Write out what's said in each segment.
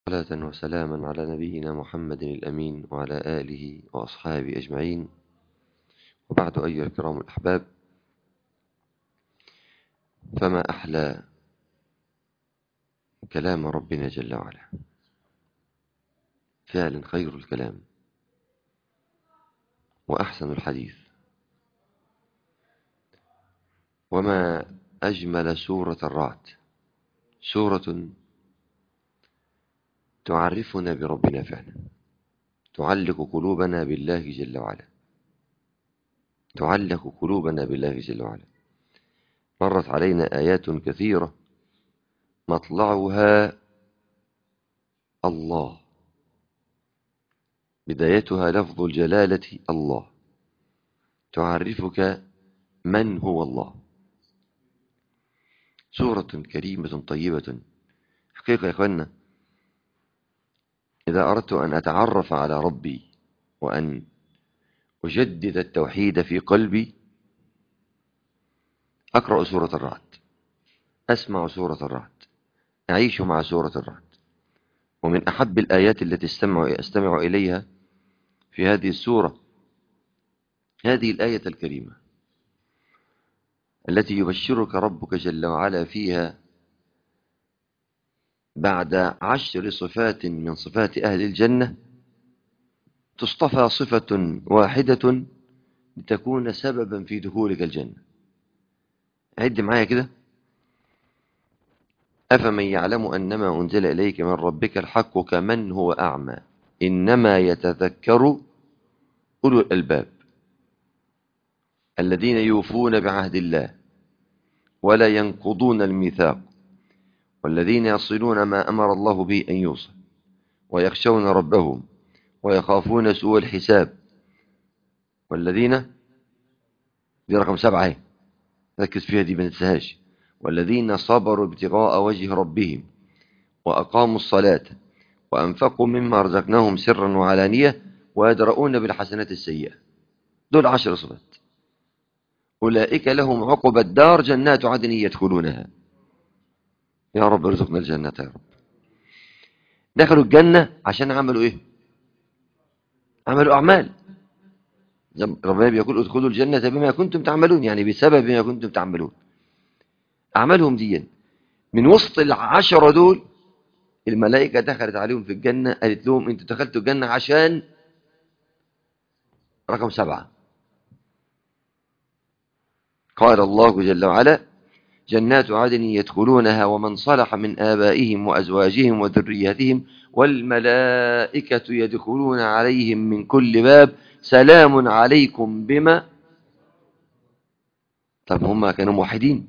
صلاة وسلاما على نبينا محمد الأمين وعلى آله وأصحابه أجمعين وبعد أيها الكرام الأحباب فما أحلى كلام ربنا جل وعلا فعلا خير الكلام وأحسن الحديث وما أجمل سورة الرعد سورة تعرفنا بربنا فعلا تعلق قلوبنا بالله جل وعلا تعلق قلوبنا بالله جل وعلا مرت علينا آيات كثيرة مطلعها الله بدايتها لفظ الجلالة الله تعرفك من هو الله سورة كريمة طيبة حقيقة يا إخوانا إذا أردت أن أتعرف على ربي وأن أجدد التوحيد في قلبي أقرأ سورة الرعد أسمع سورة الرعد أعيش مع سورة الرعد ومن أحب الآيات التي استمع, أستمع إليها في هذه السورة هذه الآية الكريمة التي يبشرك ربك جل وعلا فيها بعد عشر صفات من صفات أهل الجنة تصطفى صفة واحدة لتكون سببا في دخولك الجنة عد معايا كده أفمن يعلم أنما أنزل إليك من ربك الحق كمن هو أعمى إنما يتذكر أولو الألباب الذين يوفون بعهد الله ولا ينقضون الميثاق والذين يصلون ما أمر الله به أن يوصل ويخشون ربهم ويخافون سوء الحساب والذين دي رقم سبعة ركز فيها دي بنتسهاش والذين صبروا ابتغاء وجه ربهم وأقاموا الصلاة وأنفقوا مما رزقناهم سرا وعلانية ويدرؤون بالحسنات السيئة دول عشر صفات أولئك لهم عقب الدار جنات عدن يدخلونها يا رب ارزقنا الجنة يا رب دخلوا الجنة عشان عملوا ايه عملوا أعمال ربنا بيقول ادخلوا الجنة بما كنتم تعملون يعني بسبب ما كنتم تعملون أعمالهم دي من وسط العشرة دول الملائكة دخلت عليهم في الجنة قالت لهم انتوا دخلتوا الجنة عشان رقم سبعة قال الله جل وعلا جنات عدن يدخلونها ومن صلح من آبائهم وأزواجهم وذرياتهم والملائكة يدخلون عليهم من كل باب سلام عليكم بما طب هم كانوا موحدين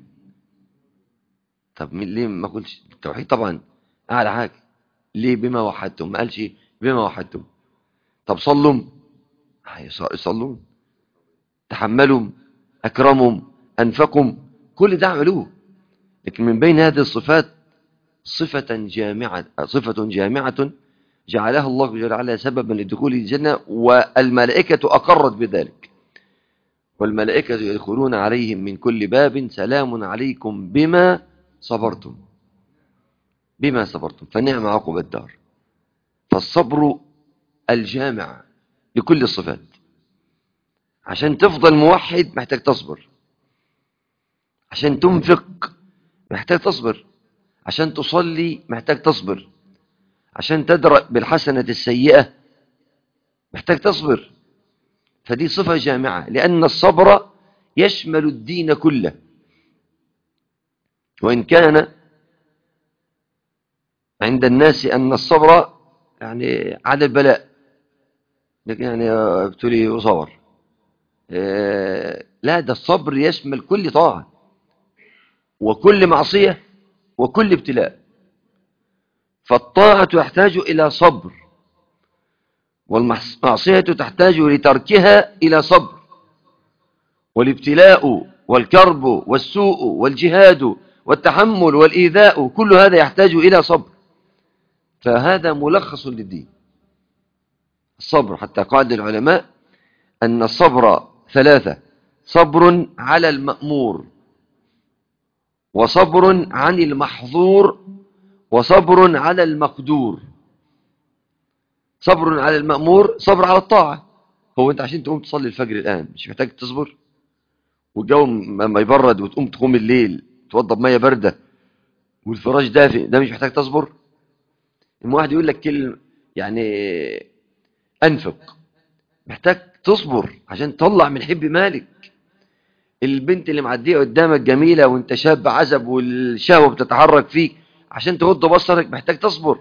طب ليه ما قلتش التوحيد طبعا أعلى حاجة ليه بما وحدتم ما قالش بما وحدتم طب صلوا يصلوا تحملوا أكرموا أنفقوا كل ده عملوه لكن من بين هذه الصفات صفة جامعة صفة جامعة جعلها الله جل وعلا سببا لدخول الجنة والملائكة أقرت بذلك والملائكة يدخلون عليهم من كل باب سلام عليكم بما صبرتم بما صبرتم فنعم عقب الدار فالصبر الجامع لكل الصفات عشان تفضل موحد محتاج تصبر عشان تنفق محتاج تصبر عشان تصلي محتاج تصبر عشان تدرأ بالحسنة السيئة محتاج تصبر فدي صفة جامعة لأن الصبر يشمل الدين كله وإن كان عند الناس أن الصبر يعني على البلاء لكن يعني ابتلي وصبر لا ده الصبر يشمل كل طاعة وكل معصية وكل ابتلاء فالطاعة تحتاج إلى صبر والمعصية تحتاج لتركها إلى صبر والابتلاء والكرب والسوء والجهاد والتحمل والإيذاء كل هذا يحتاج إلى صبر فهذا ملخص للدين الصبر حتى قال العلماء أن الصبر ثلاثة صبر على المأمور وصبر عن المحظور وصبر على المقدور صبر على المأمور صبر على الطاعة هو انت عشان تقوم تصلي الفجر الآن مش محتاج تصبر والجو ما يبرد وتقوم تقوم الليل توضب مية باردة والفراش دافئ ده مش محتاج تصبر اما واحد يقول لك كلمة يعني أنفق محتاج تصبر عشان تطلع من حب مالك البنت اللي معديه قدامك جميلة وانت شاب عزب والشهوة بتتحرك فيك عشان تغض بصرك محتاج تصبر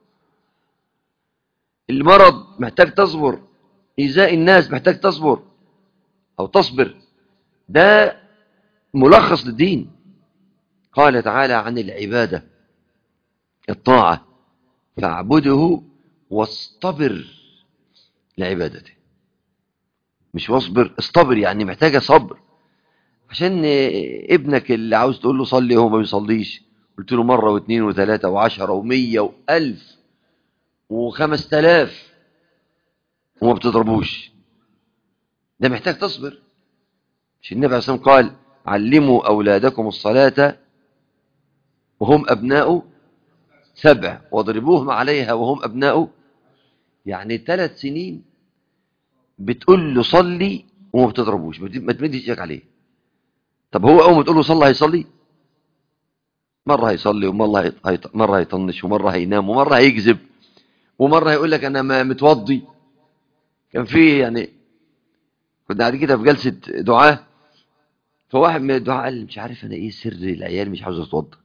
المرض محتاج تصبر إيذاء الناس محتاج تصبر أو تصبر ده ملخص للدين قال تعالى عن العبادة الطاعة فاعبده واصطبر لعبادته مش واصبر اصطبر يعني محتاجة صبر عشان ابنك اللي عاوز تقول له صلي هو ما بيصليش قلت له مرة واثنين وثلاثة وعشرة ومية وألف وخمس تلاف وما بتضربوش ده محتاج تصبر مش النبي عليه الصلاة قال علموا أولادكم الصلاة وهم أبناء سبع واضربوهم عليها وهم أبناء يعني ثلاث سنين بتقول له صلي وما بتضربوش ما تمدش ايدك عليه طب هو اول ما تقول له صلي هيصلي مره هيصلي ومره هيط... مره هيطنش ومره هينام ومره هيكذب ومره هيقول لك انا ما متوضي كان في يعني كنا قاعدين كده في جلسه دعاء فواحد من الدعاء قال مش عارف انا ايه سر العيال مش عاوز اتوضى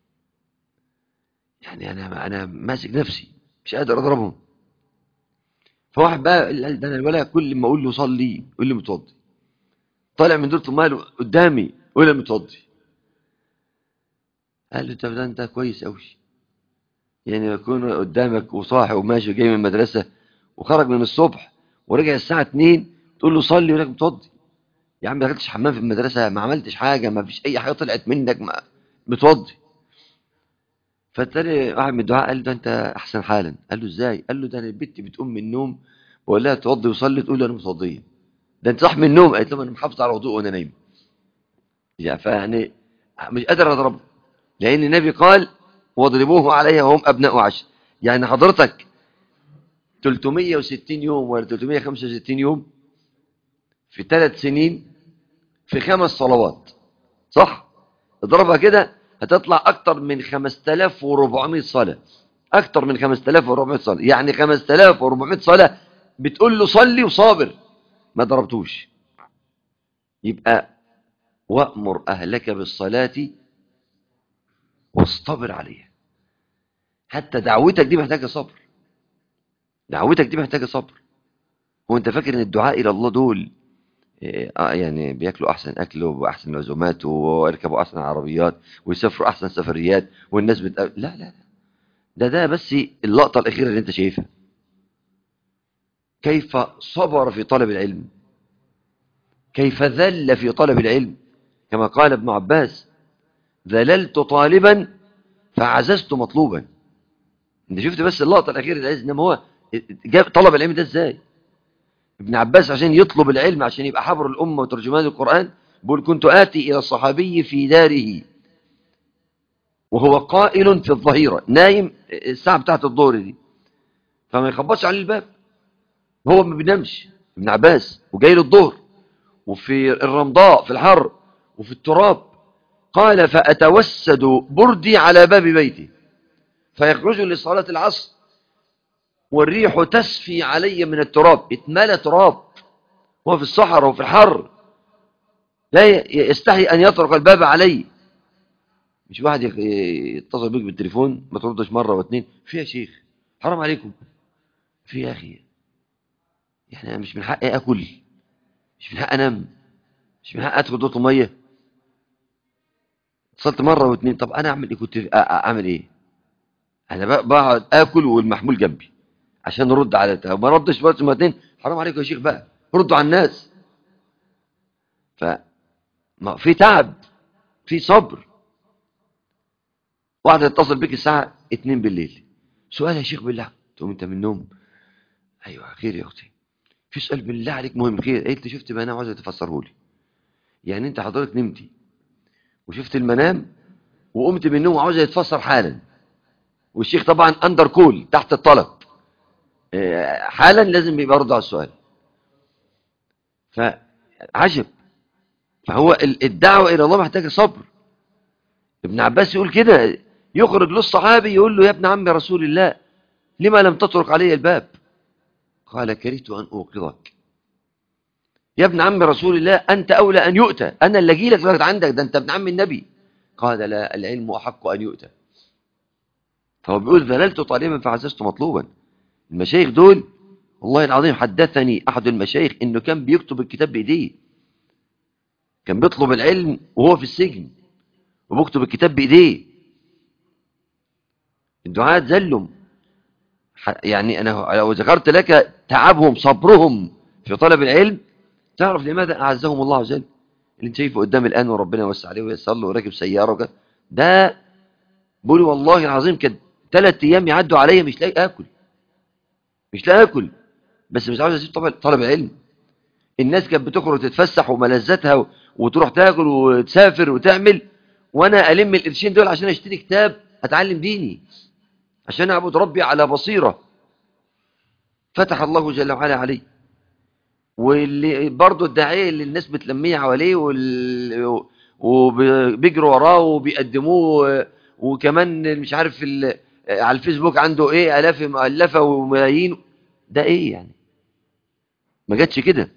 يعني انا انا ماسك نفسي مش قادر اضربهم فواحد بقى ده انا الولا كل ما اقول له صلي يقول لي متوضي طالع من دورة الماء قدامي يقول لي متوضي قال له طب ده انت كويس قوي يعني يكون قدامك وصاحي وماشي وجاي من المدرسة وخرج من الصبح ورجع الساعة 2 تقول له صلي يقول لك متوضي يا عم ما دخلتش حمام في المدرسة ما عملتش حاجة ما فيش أي حاجة طلعت منك ما متوضي فالتاني واحد من الدعاء قال له انت احسن حالا قال له ازاي قال له ده انا البت بتقوم من النوم بقول لها توضي وصلي تقول له انا متوضيه ده انت صح من النوم قالت له انا محافظ على وضوء وانا نايم يعني فيعني مش قادر اضربه لان النبي قال واضربوه عليها وهم ابناء عشر يعني حضرتك 360 يوم ولا 365 يوم في ثلاث سنين في خمس صلوات صح اضربها كده هتطلع أكتر من 5400 صلاة أكتر من 5400 صلاة يعني 5400 صلاة بتقول له صلي وصابر ما ضربتوش يبقى وأمر أهلك بالصلاة واصطبر عليها حتى دعوتك دي محتاجة صبر دعوتك دي محتاجة صبر هو انت فاكر ان الدعاء الى الله دول آه يعني بياكلوا احسن اكل واحسن عزومات ويركبوا احسن عربيات ويسافروا احسن سفريات والناس بت... لا لا لا ده ده بس اللقطة الاخيرة اللي انت شايفها كيف صبر في طلب العلم كيف ذل في طلب العلم كما قال ابن عباس ذللت طالبا فعززت مطلوبا انت شفت بس اللقطة الاخيرة العز انما هو جاب طلب العلم ده ازاي ابن عباس عشان يطلب العلم عشان يبقى حبر الأمة وترجمان القرآن بيقول كنت آتي إلى الصحابي في داره وهو قائل في الظهيرة نايم الساعة بتاعت الظهر دي فما يخبطش عليه الباب هو ما بينامش ابن عباس وجاي له الظهر وفي الرمضاء في الحر وفي التراب قال فأتوسد بردي على باب بيتي فيخرج لصلاة العصر والريح تسفي علي من التراب اتملى تراب هو في الصحراء وفي الحر لا يستحي أن يطرق الباب علي مش واحد يتصل بيك بالتليفون ما تردش مرة واثنين في يا شيخ حرام عليكم في يا أخي يعني أنا مش من حقي أكل مش من حق أنام مش من حق أدخل دوت مية اتصلت مرة واثنين طب أنا أعمل إيه كنت أعمل إيه أنا بقعد أكل والمحمول جنبي عشان نرد على ده ما ردش بس مرتين حرام عليكم يا شيخ بقى ردوا على الناس ف ما في تعب في صبر واحد يتصل بك الساعة 2 بالليل سؤال يا شيخ بالله تقوم انت من النوم ايوه خير يا اختي في سؤال بالله عليك مهم خير قلت شفت منام عاوز تفسره لي يعني انت حضرتك نمتي وشفت المنام وقمت من النوم وعاوز يتفسر حالا والشيخ طبعا اندر كول تحت الطلب آه، حالا لازم يبقى يرد على السؤال فعجب فهو ال- الدعوة إلى الله محتاجة صبر ابن عباس يقول كده يخرج له الصحابي يقول له يا ابن عم رسول الله لما لم تطرق علي الباب قال كرهت أن أوقظك يا ابن عم رسول الله أنت أولى أن يؤتى أنا اللي أجي لك لغاية عندك ده أنت ابن عم النبي قال لا العلم أحق أن يؤتى فهو بيقول ذللت طالبا فعززت مطلوبا المشايخ دول والله العظيم حدثني أحد المشايخ إنه كان بيكتب الكتاب بإيديه كان بيطلب العلم وهو في السجن وبيكتب الكتاب بإيديه الدعاة زلهم ح- يعني أنا لو ذكرت لك تعبهم صبرهم في طلب العلم تعرف لماذا أعزهم الله عز وجل اللي انت شايفه قدام الآن وربنا يوسع عليه ويسر له وراكب سيارة وكده ده بقول والله العظيم كان ثلاث أيام يعدوا عليا مش لاقي آكل مش لاقي آكل بس مش عاوز أسيب طبعا طلب علم الناس كانت بتخرج تتفسح وملذاتها و- وتروح تاكل وتسافر وتعمل وانا الم القرشين دول عشان اشتري كتاب اتعلم ديني عشان اعبد ربي على بصيره فتح الله جل وعلا عليه واللي برضه الداعيه اللي الناس بتلميه حواليه وال... وبيجروا وراه وبيقدموه وكمان مش عارف ال... على الفيسبوك عنده ايه الاف مؤلفه وملايين ده ايه يعني ما جاتش كده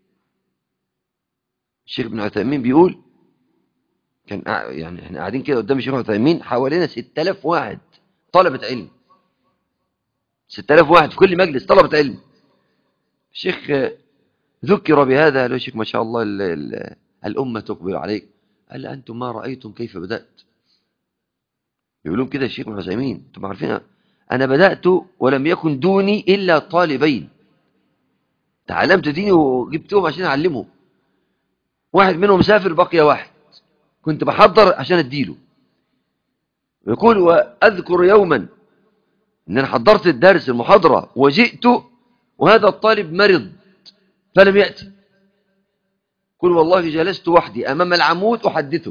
الشيخ ابن عثيمين بيقول كان قاع- يعني احنا قاعدين كده قدام الشيخ ابن عثيمين حوالينا 6000 واحد طلبة علم 6000 واحد في كل مجلس طلبة علم الشيخ آه، ذكر بهذا قال له يا شيخ ما شاء الله ال ال الأمة تقبل عليك قال أنتم ما رأيتم كيف بدأت يقولون كده الشيخ ابن عثيمين انتم عارفين أنا بدأت ولم يكن دوني إلا طالبين تعلمت ديني وجبتهم عشان أعلمهم واحد منهم سافر بقي واحد كنت بحضر عشان اديله يقول واذكر يوما ان انا حضرت الدرس المحاضره وجئت وهذا الطالب مرض فلم ياتي يقول والله جلست وحدي امام العمود احدثه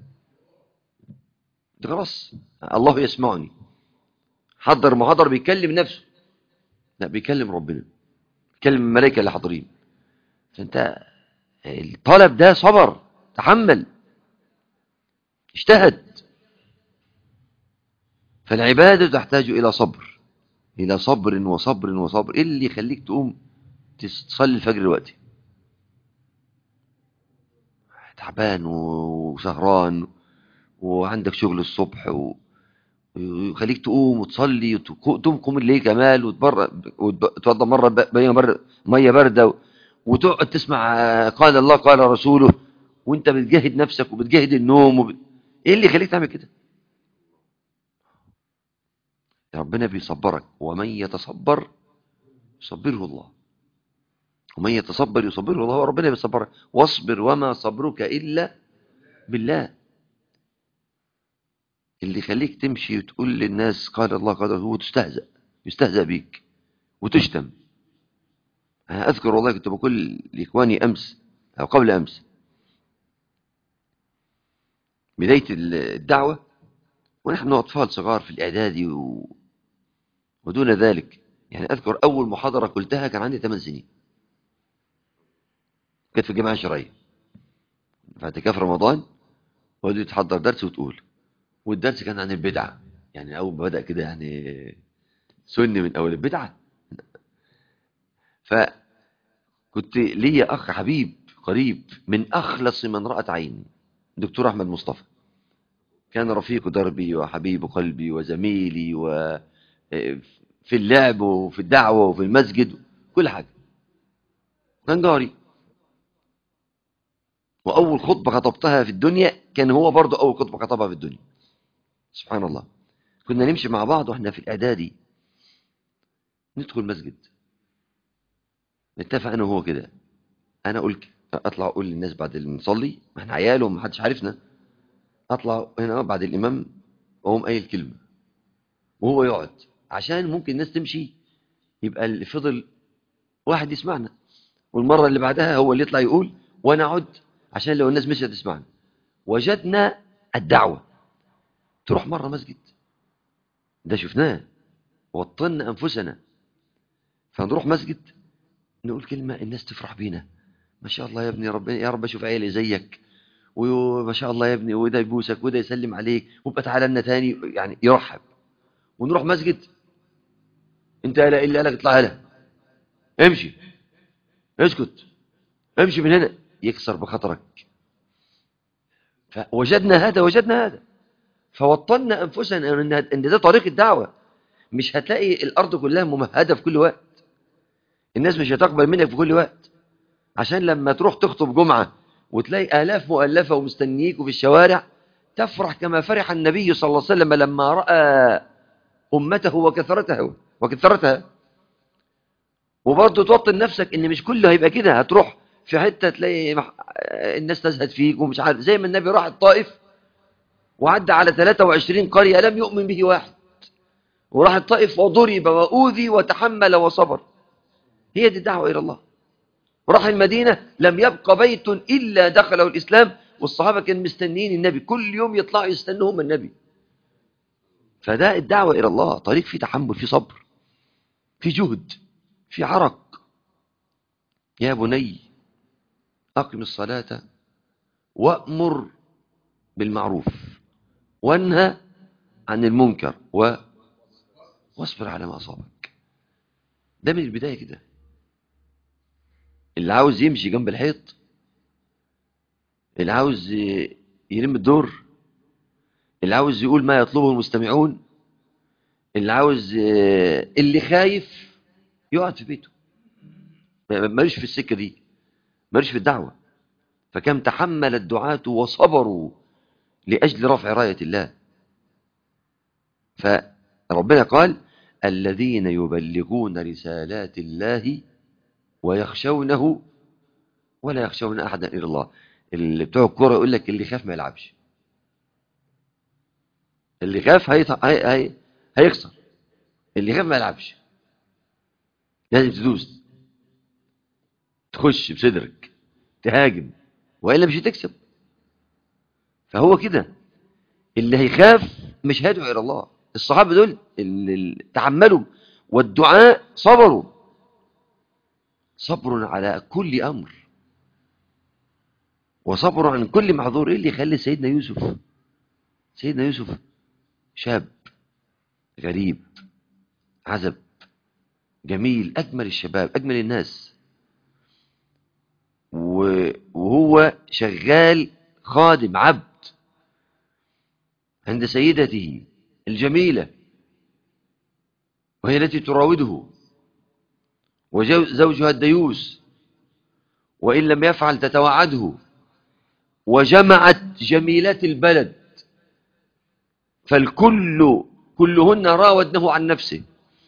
ده خلاص الله يسمعني حضر محاضر بيكلم نفسه لا بيكلم ربنا بيكلم الملائكه اللي حاضرين فانت الطلب ده صبر تحمل اجتهد فالعبادة تحتاج إلى صبر إلى صبر وصبر وصبر إيه اللي يخليك تقوم تصلي الفجر دلوقتي تعبان وسهران وعندك شغل الصبح و... ويخليك تقوم وتصلي وتقوم قوم الليل كمال وتوضى مرة مية بر... مية باردة وتقعد تسمع قال الله قال رسوله وانت بتجاهد نفسك وبتجاهد النوم وب... ايه اللي يخليك تعمل كده ربنا بيصبرك ومن يتصبر يصبره الله ومن يتصبر يصبره الله وربنا بيصبرك واصبر وما صبرك إلا بالله اللي يخليك تمشي وتقول للناس قال الله قال هو تستهزأ يستهزأ بيك وتشتم أنا أذكر والله كنت بقول لإخواني أمس أو قبل أمس بداية الدعوة ونحن أطفال صغار في الإعدادي و... ودون ذلك يعني أذكر أول محاضرة قلتها كان عندي 8 سنين كانت في الجامعة الشرعية في اعتكاف رمضان ودي تحضر درس وتقول والدرس كان عن البدعة يعني أول ما بدأ كده يعني سن من أول البدعة فكنت ليا أخ حبيب قريب من أخلص من رأت عيني دكتور أحمد مصطفى كان رفيق دربي وحبيب قلبي وزميلي وفي اللعب وفي الدعوة وفي المسجد كل حاجة كان جاري وأول خطبة خطبتها في الدنيا كان هو برضو أول خطبة خطبها في الدنيا سبحان الله كنا نمشي مع بعض واحنا في الإعدادي ندخل مسجد نتفق أنا وهو كده أنا أقول أطلع أقول للناس بعد اللي نصلي ما احنا عيال ومحدش عارفنا اطلع هنا بعد الامام واقوم قايل كلمه وهو يقعد عشان ممكن الناس تمشي يبقى اللي فضل واحد يسمعنا والمره اللي بعدها هو اللي يطلع يقول وانا اقعد عشان لو الناس مشيت تسمعنا وجدنا الدعوه تروح مره مسجد ده شفناه وطنا انفسنا فنروح مسجد نقول كلمة الناس تفرح بينا ما شاء الله يا ابني ربنا يا رب اشوف عيالي زيك وما شاء الله يا ابني وده يبوسك وده يسلم عليك وابقى تعالى لنا تاني يعني يرحب ونروح مسجد انت لا الا قالك اطلع هلا امشي اسكت امشي من هنا يكسر بخاطرك فوجدنا هذا وجدنا هذا فوطنا انفسنا ان ان ده طريق الدعوه مش هتلاقي الارض كلها ممهده في كل وقت الناس مش هتقبل منك في كل وقت عشان لما تروح تخطب جمعه وتلاقي آلاف مؤلفة ومستنييك في الشوارع تفرح كما فرح النبي صلى الله عليه وسلم لما رأى أمته وكثرتها وكثرتها وبرضه توطن نفسك ان مش كله هيبقى كده هتروح في حتة تلاقي مح... الناس تزهد فيك ومش عارف زي ما النبي راح الطائف وعدى على 23 قرية لم يؤمن به واحد وراح الطائف وضرب وأوذي وتحمل وصبر هي دي الدعوة إلى الله وراح المدينة لم يبقى بيت إلا دخله الإسلام والصحابة كانوا مستنين النبي كل يوم يطلعوا يستنوهم النبي فده الدعوة إلى الله طريق فيه تحمل فيه صبر فيه جهد فيه عرق يا بني أقم الصلاة وأمر بالمعروف وانهى عن المنكر و... واصبر على ما أصابك ده من البداية كده اللي عاوز يمشي جنب الحيط اللي عاوز يلم الدور اللي عاوز يقول ما يطلبه المستمعون اللي عاوز اللي خايف يقعد في بيته ماليش في السكة دي ماليش في الدعوة فكم تحمل الدعاة وصبروا لأجل رفع راية الله فربنا قال الذين يبلغون رسالات الله ويخشونه ولا يخشون أحدا إلا الله اللي بتوع الكورة يقول لك اللي خاف ما يلعبش اللي خاف هي... هي... هي... هيخسر اللي خاف ما يلعبش لازم تدوس تخش بصدرك تهاجم وإلا مش هتكسب فهو كده اللي هيخاف مش هيدعو إلى الله الصحابة دول اللي تحملوا والدعاء صبروا صبر على كل أمر وصبر عن كل معذور إيه اللي يخلي سيدنا يوسف سيدنا يوسف شاب غريب عزب جميل أجمل الشباب أجمل الناس وهو شغال خادم عبد عند سيدته الجميلة وهي التي تراوده وزوجها الديوس وإن لم يفعل تتوعده وجمعت جميلات البلد فالكل كلهن راودنه عن نفسه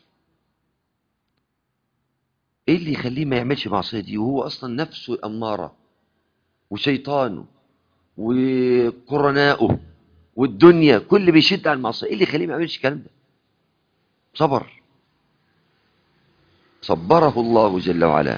ايه اللي يخليه ما يعملش معصيه دي وهو اصلا نفسه اماره وشيطانه وقرناؤه والدنيا كل بيشد على المعصيه ايه اللي يخليه ما يعملش الكلام ده صبر صبره الله جل وعلا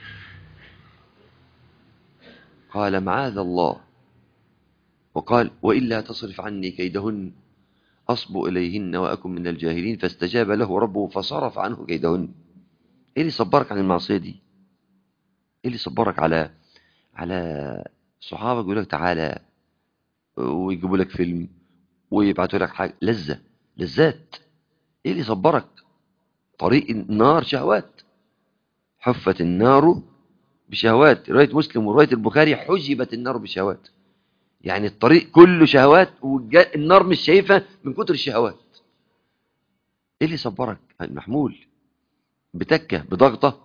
قال معاذ الله وقال وإلا تصرف عني كيدهن أصب إليهن وأكن من الجاهلين فاستجاب له ربه فصرف عنه كيدهن إيه اللي صبرك عن المعصية دي إيه اللي صبرك على على صحابك يقول لك تعالى ويجيبوا لك فيلم ويبعتوا لك حاجة لذة لذات إيه اللي صبرك طريق النار شهوات حفت النار بشهوات رواية مسلم ورواية البخاري حجبت النار بشهوات يعني الطريق كله شهوات والنار مش شايفة من كتر الشهوات ايه اللي صبرك المحمول بتكة بضغطة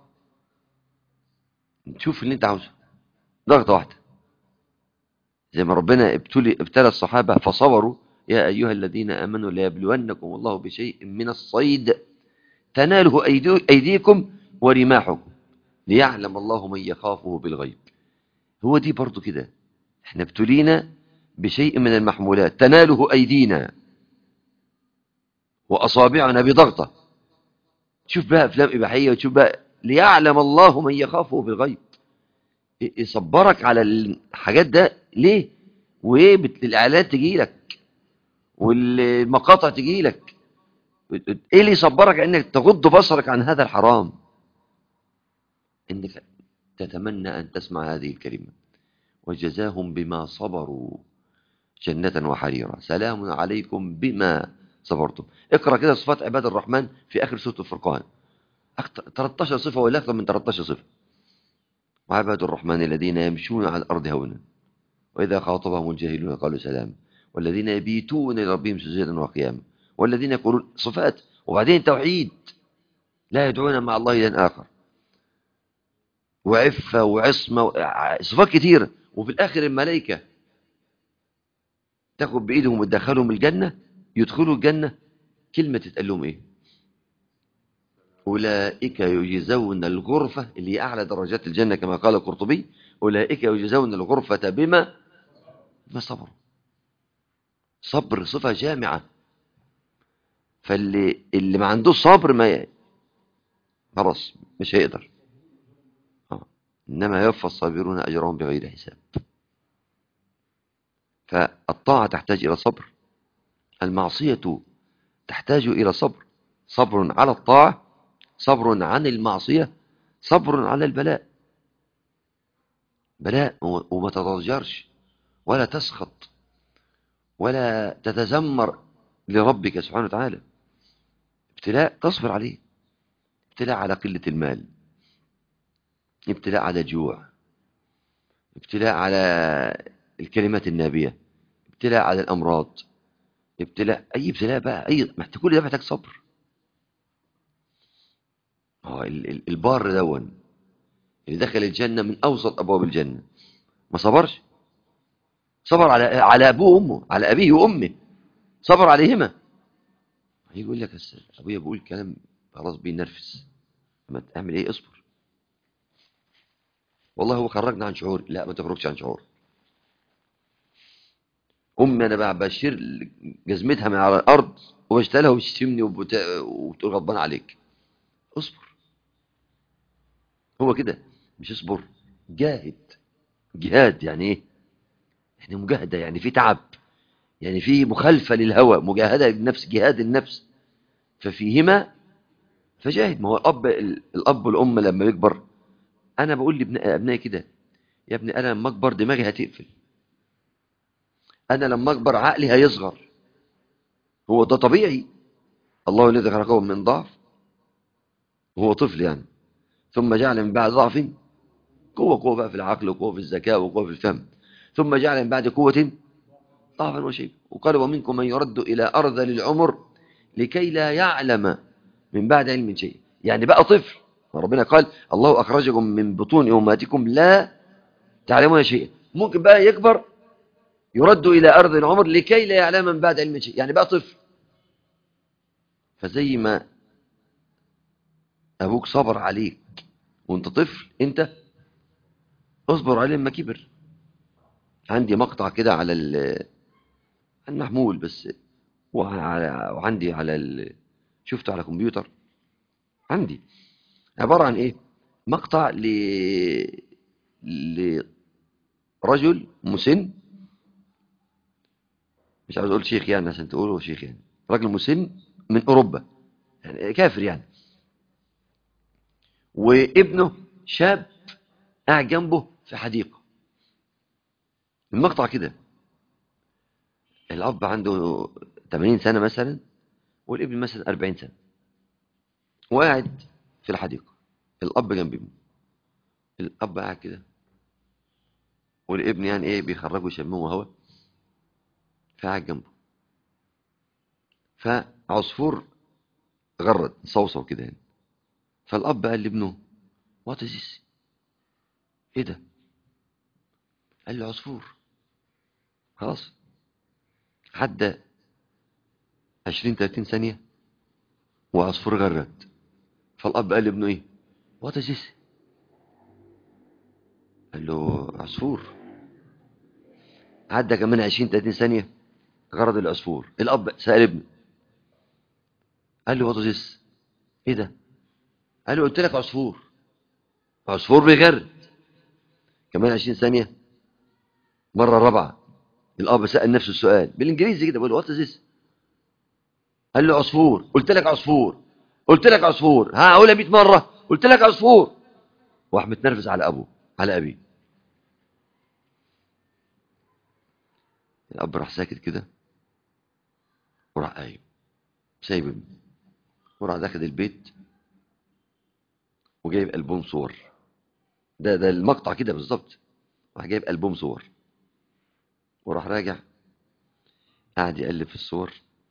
تشوف اللي انت عاوزه ضغطة واحدة زي ما ربنا ابتلي ابتلى الصحابة فصبروا يا أيها الذين آمنوا ليبلونكم الله بشيء من الصيد تناله أيديكم ورماحكم ليعلم الله من يخافه بالغيب هو دي برضو كده احنا ابتلينا بشيء من المحمولات تناله أيدينا وأصابعنا بضغطة تشوف بقى أفلام إباحية وتشوف بقى ليعلم الله من يخافه بالغيب يصبرك على الحاجات ده ليه وايه الاعلانات تجي لك والمقاطع تجي لك ايه اللي يصبرك انك تغض بصرك عن هذا الحرام انك تتمنى ان تسمع هذه الكلمة وجزاهم بما صبروا جنة وحريرا سلام عليكم بما صبرتم اقرأ كده صفات عباد الرحمن في آخر سورة الفرقان 13 صفة ولا أكثر من 13 صفة وعباد الرحمن الذين يمشون على الأرض هونا وإذا خاطبهم الجاهلون قالوا سلام والذين يبيتون لربهم سجدا وقياما والذين يقولون صفات وبعدين توحيد لا يدعون مع الله إلى آخر وعفة وعصمة صفات كثيرة وفي الآخر الملائكة تاخد بإيدهم وتدخلهم الجنة يدخلوا الجنة كلمة تتقال لهم إيه أولئك يجزون الغرفة اللي هي أعلى درجات الجنة كما قال القرطبي أولئك يجزون الغرفة بما ما صبروا صبر صفة جامعة فاللي اللي ما عندوش صبر ما خلاص مش هيقدر آه. إنما يوفى الصابرون أجرهم بغير حساب فالطاعة تحتاج إلى صبر المعصية تحتاج إلى صبر صبر على الطاعة صبر عن المعصية صبر على البلاء بلاء وما تضجرش ولا تسخط ولا تتذمر لربك سبحانه وتعالى ابتلاء تصبر عليه ابتلاء على قلة المال ابتلاء على جوع ابتلاء على الكلمات النابية ابتلاء على الأمراض ابتلاء أي ابتلاء بقى أي كل ده محتاج صبر اه البار دون اللي دخل الجنة من أوسط أبواب الجنة ما صبرش صبر على على أبوه وأمه على أبيه وأمه صبر عليهما يقول لك أبويا بيقول كلام خلاص بينرفز ما تعمل إيه اصبر والله هو خرجنا عن شعور لا ما تخرجش عن شعور أمي أنا بقى بشير جزمتها من على الأرض وبشتغلها وبتشتمني وبتقول غضبان عليك اصبر هو كده مش اصبر جاهد جهاد يعني ايه يعني مجاهدة يعني في تعب يعني في مخالفة للهوى مجاهدة للنفس جهاد النفس ففيهما فجاهد ما هو الأب الأب والأم لما يكبر أنا بقول لابنائي كده يا ابني أنا لما أكبر دماغي هتقفل أنا لما أكبر عقلي هيصغر هو ده طبيعي الله الذي خلقهم من ضعف وهو طفل يعني ثم جعل من بعد ضعف قوة قوة بقى في العقل وقوة في الذكاء وقوة في الفهم ثم جعل من بعد قوة ضعفا وشيء وقال ومنكم من يرد إلى أرض للعمر لكي لا يعلم من بعد علم شيء يعني بقى طفل ربنا قال الله أخرجكم من بطون أمهاتكم لا تعلمون شيئا ممكن بقى يكبر يرد إلى أرض العمر لكي لا يعلم من بعد علم شيء يعني بقى طفل فزي ما أبوك صبر عليك وانت طفل انت اصبر عليه لما كبر عندي مقطع كده على المحمول بس وعندي على ال... شفته على كمبيوتر عندي عبارة عن ايه مقطع ل لرجل مسن مش عاوز اقول شيخ يعني عشان تقولوا شيخ يعني راجل مسن من اوروبا يعني كافر يعني وابنه شاب قاعد جنبه في حديقة المقطع كده الأب عنده 80 سنة مثلا والابن مثلا 40 سنة وقاعد في الحديقة الأب جنب ابنه الأب قاعد كده والابن يعني ايه بيخرجوا يشمموا هوا فقاعد جنبه فعصفور غرد صوصو كده يعني فالأب قال لابنه وات از this ايه ده قال له عصفور خلاص عدى 20 30 ثانية وعصفور غرد فالأب قال لابنه ايه وات از this قال له عصفور عدى كمان 20 30 ثانية غرد العصفور الأب سأل ابنه قال له وات از this ايه ده قال له قلت لك عصفور عصفور بيغرد كمان 20 ثانية مرة رابعة الأب سأل نفسه السؤال بالإنجليزي كده بيقول وات از قال له عصفور قلت لك عصفور قلت لك عصفور ها أقولها 100 مرة قلت لك عصفور وراح متنرفز على ابوه على ابيه الاب راح ساكت كده وراح قايم سايب ابنه وراح داخل البيت وجايب ألبوم صور ده ده المقطع كده بالظبط راح جايب ألبوم صور وراح راجع قاعد يقلب في الصور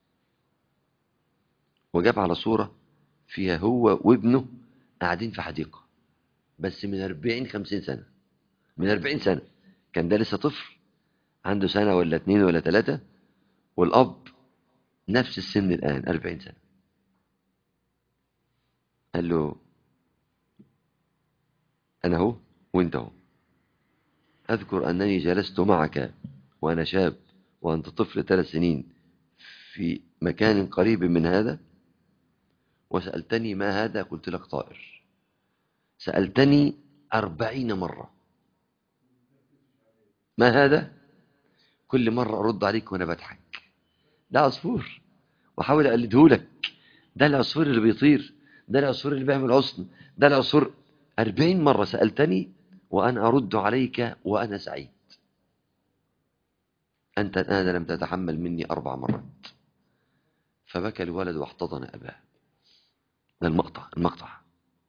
وجاب على صورة فيها هو وابنه قاعدين في حديقة بس من 40 50 سنة من 40 سنة كان ده لسه طفل عنده سنة ولا اتنين ولا تلاتة والأب نفس السن الآن 40 سنة قال له أنا هو وأنت هو أذكر أنني جلست معك وأنا شاب وأنت طفل ثلاث سنين في مكان قريب من هذا وسألتني ما هذا قلت لك طائر سألتني أربعين مرة ما هذا كل مرة أرد عليك وأنا بضحك ده عصفور وحاول أقلده لك ده العصفور اللي بيطير ده العصفور اللي بيعمل غصن ده العصفور أربعين مرة سألتني وأنا أرد عليك وأنا سعيد أنت الآن لم تتحمل مني أربع مرات فبكى الولد واحتضن أباه ده المقطع المقطع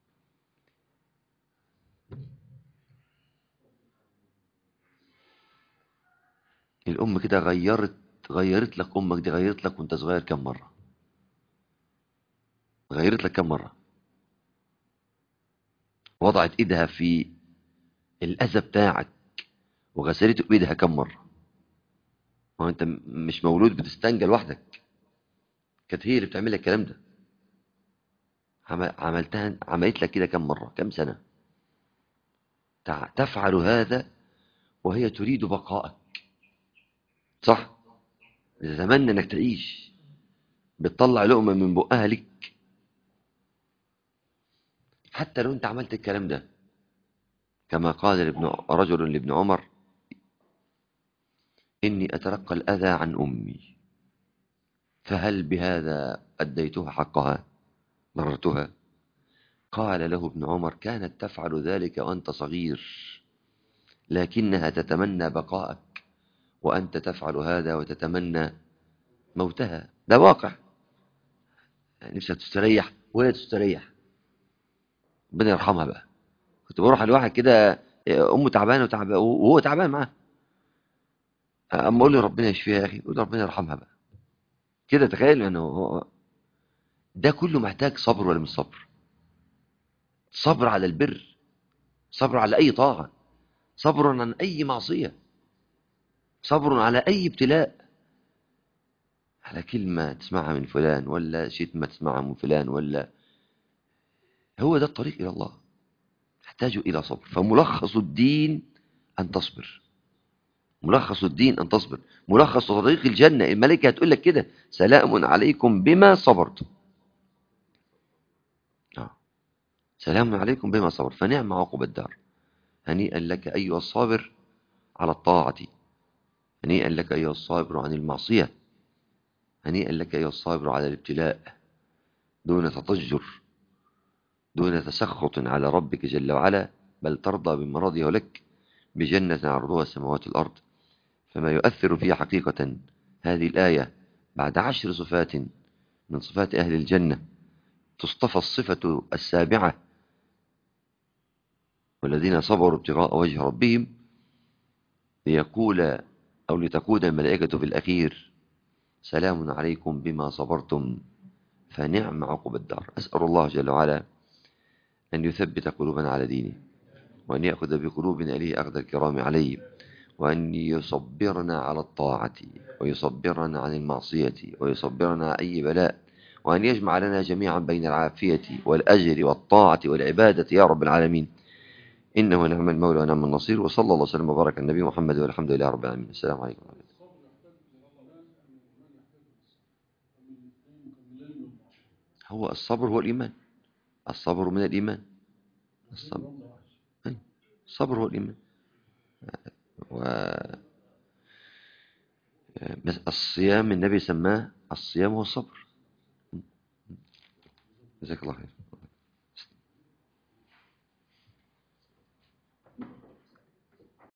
الأم كده غيرت غيرت لك أمك دي غيرت لك وأنت صغير كم مرة غيرت لك كم مرة وضعت إيدها في الأذى بتاعك وغسلته بإيدها كم مرة ما أنت مش مولود بتستنجى لوحدك كانت هي اللي بتعمل لك الكلام ده عملتها عملت لك كده كم مرة كم سنة تفعل هذا وهي تريد بقائك صح تتمنى انك تعيش بتطلع لقمة من بقها لك حتى لو انت عملت الكلام ده كما قال ابن رجل لابن عمر إني أتلقى الأذى عن أمي فهل بهذا أديتها حقها ضررتها قال له ابن عمر كانت تفعل ذلك وأنت صغير لكنها تتمنى بقاءك وأنت تفعل هذا وتتمنى موتها ده واقع نفسها تستريح وهي تستريح ربنا يرحمها بقى كنت بروح لواحد كده امه تعبانه وتعبان وهو تعبان معاه اما اقول له ربنا يشفيها يا اخي يقول ربنا يرحمها بقى كده تخيل انه هو ده كله محتاج صبر ولا مش صبر صبر على البر صبر على اي طاعه صبر عن اي معصيه صبر على اي ابتلاء على كلمه تسمعها من فلان ولا شتمه تسمعها من فلان ولا هو ده الطريق الى الله يحتاج إلى صبر فملخص الدين أن تصبر ملخص الدين أن تصبر ملخص طريق الجنة الملكة هتقول لك كده سلام عليكم بما صبرتم آه. سلام عليكم بما صبر فنعم عقب الدار هنيئا لك أيها الصابر على الطاعة هنيئا لك أيها الصابر عن المعصية هنيئا لك أيها الصابر على الابتلاء دون تطجر دون تسخط على ربك جل وعلا بل ترضى بما رضيه لك بجنة عرضها السماوات والأرض فما يؤثر فيها حقيقة هذه الآية بعد عشر صفات من صفات أهل الجنة تصطفى الصفة السابعة والذين صبروا ابتغاء وجه ربهم ليقول أو لتقول الملائكة في الأخير سلام عليكم بما صبرتم فنعم عقب الدار أسأل الله جل وعلا أن يثبت قلوبنا على دينه وأن يأخذ بقلوبنا إليه أخذ الكرام عليه وأن يصبرنا على الطاعة ويصبرنا عن المعصية ويصبرنا على أي بلاء وأن يجمع لنا جميعا بين العافية والأجر والطاعة والعبادة يا رب العالمين إنه نعم المولى ونعم النصير وصلى الله وسلم وبارك على النبي محمد والحمد لله رب العالمين السلام عليكم ورحمة الله هو الصبر هو الإيمان الصبر من الإيمان الصبر الصبر هو الإيمان و الصيام النبي سماه الصيام هو الصبر جزاك الله خير